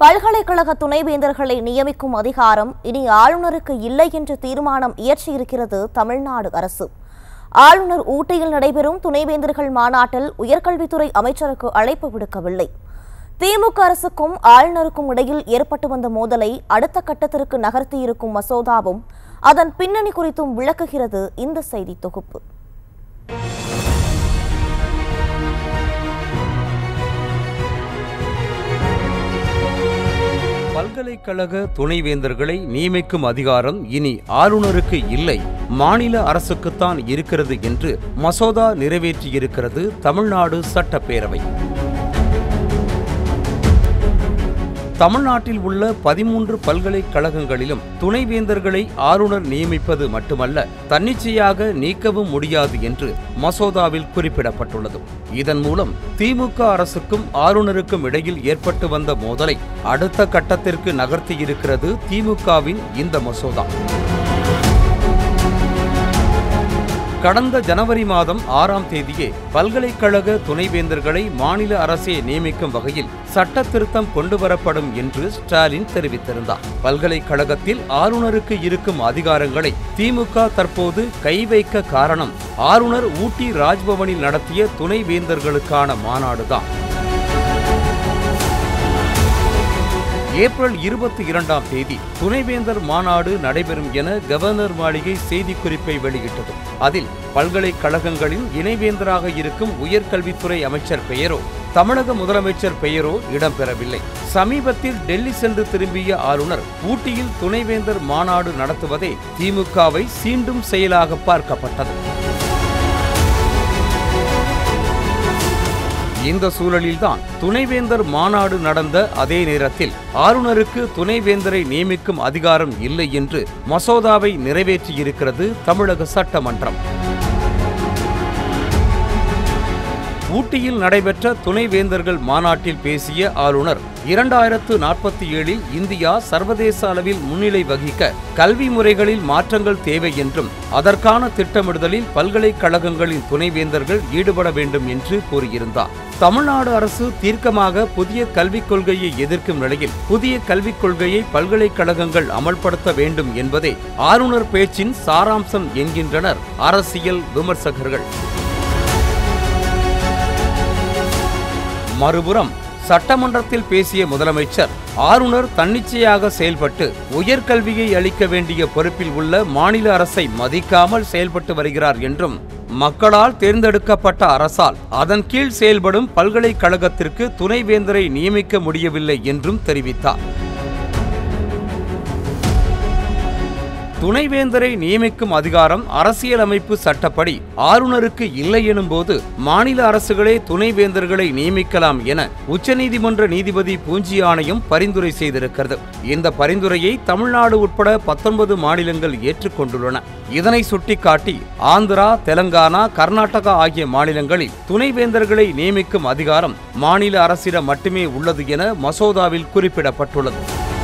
பல்கலைக்கழக துணைவேந்தர்களை நியமிக்கும் அதிகாரம் இனி ஆளுநருக்கு இல்லை என்ற தீர்மானம் இயற்றியிருக்கிறது தமிழ்நாடு அரசு ஆளுநர் ஊட்டியில் நடைபெறும் துணைவேந்தர்கள் மாநாட்டில் உயர்கல்வித்துறை அமைச்சருக்கு அழைப்பு விடுக்கவில்லை திமுக அரசுக்கும் ஆளுநருக்கும் இடையில் ஏற்பட்டு வந்த மோதலை அடுத்த கட்டத்திற்கு நகர்த்தியிருக்கும் மசோதாவும் அதன் பின்னணி குறித்தும் விளக்குகிறது இந்த செய்தி தொகுப்பு பல்கலைக்கழக துணைவேந்தர்களை நியமிக்கும் அதிகாரம் இனி ஆளுநருக்கு இல்லை மாநில அரசுக்குத்தான் இருக்கிறது என்று மசோதா நிறைவேற்றியிருக்கிறது தமிழ்நாடு சட்டப்பேரவை தமிழ்நாட்டில் உள்ள பதிமூன்று பல்கலைக்கழகங்களிலும் துணைவேந்தர்களை ஆளுநர் நியமிப்பது மட்டுமல்ல தன்னிச்சையாக நீக்கவும் முடியாது என்று மசோதாவில் குறிப்பிடப்பட்டுள்ளது இதன் மூலம் திமுக அரசுக்கும் ஆளுநருக்கும் இடையில் ஏற்பட்டு வந்த மோதலை அடுத்த கட்டத்திற்கு நகர்த்தியிருக்கிறது திமுகவின் இந்த மசோதா கடந்த ஜனவரி மாதம் ஆறாம் தேதியே பல்கலைக்கழக துணைவேந்தர்களை மாநில அரசே நியமிக்கும் வகையில் சட்ட திருத்தம் கொண்டுவரப்படும் என்று ஸ்டாலின் தெரிவித்திருந்தார் பல்கலைக்கழகத்தில் ஆளுநருக்கு இருக்கும் அதிகாரங்களை திமுக தற்போது கை வைக்க காரணம் ஆளுநர் ஊட்டி ராஜ்பவனில் நடத்திய துணைவேந்தர்களுக்கான மாநாடுதான் ஏப்ரல் இருபத்தி இரண்டாம் தேதி துணைவேந்தர் மாநாடு நடைபெறும் என கவர்னர் மாளிகை செய்திக்குறிப்பை வெளியிட்டது அதில் பல்கலைக்கழகங்களின் இணைவேந்தராக இருக்கும் உயர்கல்வித்துறை அமைச்சர் பெயரோ தமிழக முதலமைச்சர் பெயரோ இடம்பெறவில்லை சமீபத்தில் டெல்லி சென்று திரும்பிய ஆளுநர் ஊட்டியில் துணைவேந்தர் மாநாடு நடத்துவதே திமுகவை சீண்டும் செயலாக பார்க்கப்பட்டது இந்த சூழலில்தான் துணைவேந்தர் மாநாடு நடந்த அதே நேரத்தில் ஆளுநருக்கு துணைவேந்தரை நியமிக்கும் அதிகாரம் இல்லை என்று மசோதாவை நிறைவேற்றியிருக்கிறது தமிழக சட்டமன்றம் ஊட்டியில் நடைபெற்ற துணைவேந்தர்கள் மாநாட்டில் பேசிய ஆளுநர் இரண்டாயிரத்து நாற்பத்தி ஏழில் இந்தியா சர்வதேச அளவில் முன்னிலை வகிக்க கல்வி முறைகளில் மாற்றங்கள் தேவை என்றும் அதற்கான திட்டமிடுதலில் பல்கலைக்கழகங்களின் துணைவேந்தர்கள் ஈடுபட வேண்டும் என்று கூறியிருந்தார் தமிழ்நாடு அரசு தீர்க்கமாக புதிய கல்விக் கொள்கையை எதிர்க்கும் நிலையில் புதிய கல்விக் கொள்கையை பல்கலைக்கழகங்கள் அமல்படுத்த வேண்டும் என்பதே ஆளுநர் பேச்சின் சாராம்சம் என்கின்றனர் அரசியல் விமர்சகர்கள் மறுபுறம் சட்டமன்றத்தில் பேசிய முதலமைச்சர் ஆளுநர் தன்னிச்சையாக செயல்பட்டு உயர்கல்வியை அளிக்க வேண்டிய பொறுப்பில் உள்ள மாநில அரசை மதிக்காமல் செயல்பட்டு வருகிறார் என்றும் மக்களால் தேர்ந்தெடுக்கப்பட்ட அரசால் அதன் கீழ் செயல்படும் பல்கலைக்கழகத்திற்கு துணைவேந்தரை நியமிக்க முடியவில்லை என்றும் தெரிவித்தார் துணைவேந்தரை நியமிக்கும் அதிகாரம் அரசியலமைப்பு சட்டப்படி ஆளுநருக்கு இல்லை எனும்போது மாநில அரசுகளே துணைவேந்தர்களை நியமிக்கலாம் என உச்சநீதிமன்ற நீதிபதி பூஞ்சி ஆணையம் பரிந்துரை செய்திருக்கிறது இந்த பரிந்துரையை தமிழ்நாடு உட்பட பத்தொன்பது மாநிலங்கள் ஏற்றுக்கொண்டுள்ளன இதனை சுட்டிக்காட்டி ஆந்திரா தெலங்கானா கர்நாடகா ஆகிய மாநிலங்களில் துணைவேந்தர்களை நியமிக்கும் அதிகாரம் மாநில அரசிடம் மட்டுமே உள்ளது என மசோதாவில் குறிப்பிடப்பட்டுள்ளது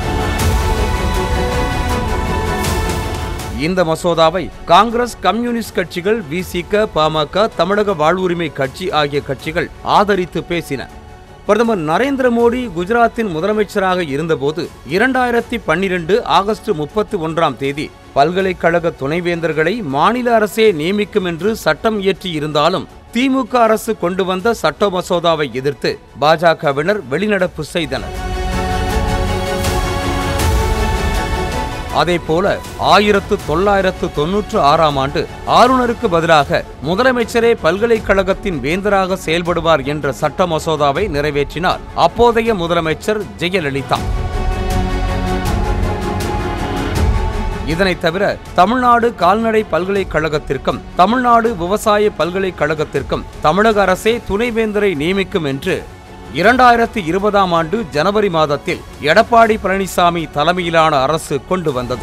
இந்த மசோதாவை காங்கிரஸ் கம்யூனிஸ்ட் கட்சிகள் விசிக பாமக தமிழக வாழ்வுரிமை கட்சி ஆகிய கட்சிகள் ஆதரித்து பேசின பிரதமர் நரேந்திர மோடி குஜராத்தின் முதலமைச்சராக இருந்தபோது இரண்டாயிரத்தி பன்னிரண்டு ஆகஸ்ட் முப்பத்தி ஒன்றாம் தேதி பல்கலைக்கழக துணைவேந்தர்களை மாநில அரசே நியமிக்கும் என்று சட்டம் இயற்றி இருந்தாலும் திமுக அரசு கொண்டு வந்த சட்ட மசோதாவை எதிர்த்து பாஜகவினர் வெளிநடப்பு செய்தனர் அதேபோல ஆயிரத்து தொள்ளாயிரத்து தொன்னூற்று ஆறாம் ஆண்டு ஆளுநருக்கு பதிலாக முதலமைச்சரே பல்கலைக்கழகத்தின் வேந்தராக செயல்படுவார் என்ற சட்ட மசோதாவை நிறைவேற்றினார் அப்போதைய முதலமைச்சர் ஜெயலலிதா இதனைத் தவிர தமிழ்நாடு கால்நடை பல்கலைக்கழகத்திற்கும் தமிழ்நாடு விவசாய பல்கலைக்கழகத்திற்கும் தமிழக அரசே துணைவேந்தரை நியமிக்கும் என்று இரண்டாயிரத்தி இருபதாம் ஆண்டு ஜனவரி மாதத்தில் எடப்பாடி பழனிசாமி தலைமையிலான அரசு கொண்டு வந்தது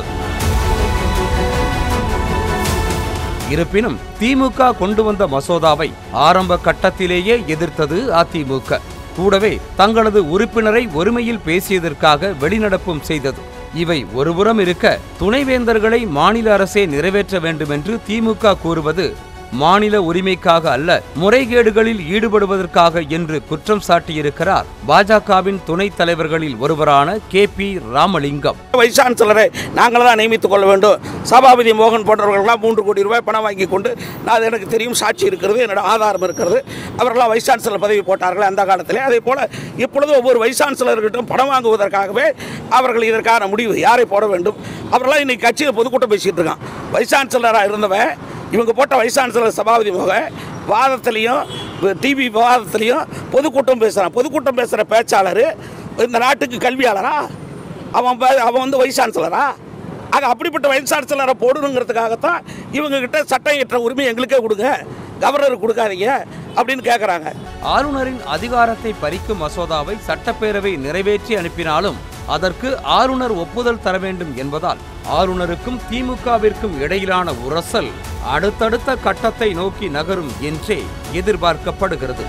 இருப்பினும் திமுக கொண்டு வந்த மசோதாவை ஆரம்ப கட்டத்திலேயே எதிர்த்தது அதிமுக கூடவே தங்களது உறுப்பினரை ஒருமையில் பேசியதற்காக வெளிநடப்பும் செய்தது இவை ஒருபுறம் இருக்க துணைவேந்தர்களை மாநில அரசே நிறைவேற்ற வேண்டும் என்று திமுக கூறுவது மாநில உரிமைக்காக அல்ல முறைகேடுகளில் ஈடுபடுவதற்காக என்று குற்றம் சாட்டியிருக்கிறார் பாஜகவின் துணைத் தலைவர்களில் ஒருவரான கே பி ராமலிங்கம் வைஸ் சான்சலரை நாங்கள் தான் நியமித்துக் கொள்ள வேண்டும் சபாபதி மோகன் போன்றவர்கள்லாம் மூன்று கோடி ரூபாய் பணம் வாங்கி கொண்டு நான் அது எனக்கு தெரியும் சாட்சி இருக்கிறது என்னோட ஆதாரம் இருக்கிறது அவர்களாம் வைஸ் சான்சலர் பதவி போட்டார்கள் அந்த காலத்திலே அதே போல இப்பொழுது ஒவ்வொரு வைஸ் சான்சலர்கிட்டும் பணம் வாங்குவதற்காகவே அவர்கள் இதற்கான முடிவு யாரை போட வேண்டும் அவர்களாம் இன்னைக்கு கட்சியில் பொதுக்கூட்டம் பேசிட்டு இருக்கான் வைஸ் சான்சலராக இருந்தவன் இவங்க போட்ட வைஸ் சான்சலர் சபாபதி மோகன் வாதத்திலையும் டிவி விவாதத்திலையும் பொதுக்கூட்டம் பேசுகிறான் பொதுக்கூட்டம் பேசுகிற பேச்சாளர் இந்த நாட்டுக்கு கல்வியாளரா அவன் ப- அவன் வந்து வைஸ் சான்சலரா ஆக அப்படிப்பட்ட வைஸ் சான்சலரை போடணுங்கிறதுக்காகத்தான் இவங்க கிட்ட சட்டம் இயற்ற உரிமை எங்களுக்கே கொடுங்க கவர்னருக்கு கொடுக்காதீங்க அப்படின்னு கேட்குறாங்க ஆளுநரின் அதிகாரத்தை பறிக்கும் மசோதாவை சட்டப்பேரவை நிறைவேற்றி அனுப்பினாலும் அதற்கு ஆளுநர் ஒப்புதல் தர வேண்டும் என்பதால் ஆளுநருக்கும் திமுகவிற்கும் இடையிலான உரசல் அடுத்தடுத்த கட்டத்தை நோக்கி நகரும் என்றே எதிர்பார்க்கப்படுகிறது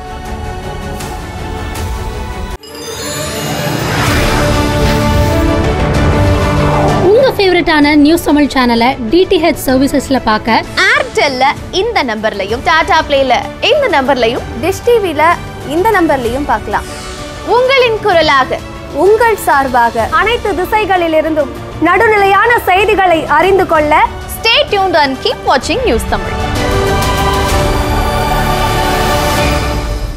உங்க ஃபேவரட்டான நியூஸ் தமிழ் சேனலை டிடிஹெச் சர்வீசஸ்ல பார்க்க ஏர்டெல்ல இந்த நம்பர்லையும் டாடா பிளேல இந்த நம்பர்லையும் டிஷ் டிவில இந்த நம்பர்லையும் பார்க்கலாம் உங்களின் குரலாக உங்கள் சார்பாக அனைத்து திசைகளிலிருந்தும் நடுநிலையான செய்திகளை அறிந்து கொள்ள ஸ்டே டியூன்ட் அண்ட் கீப் வாட்சிங் நியூஸ் தமிழ்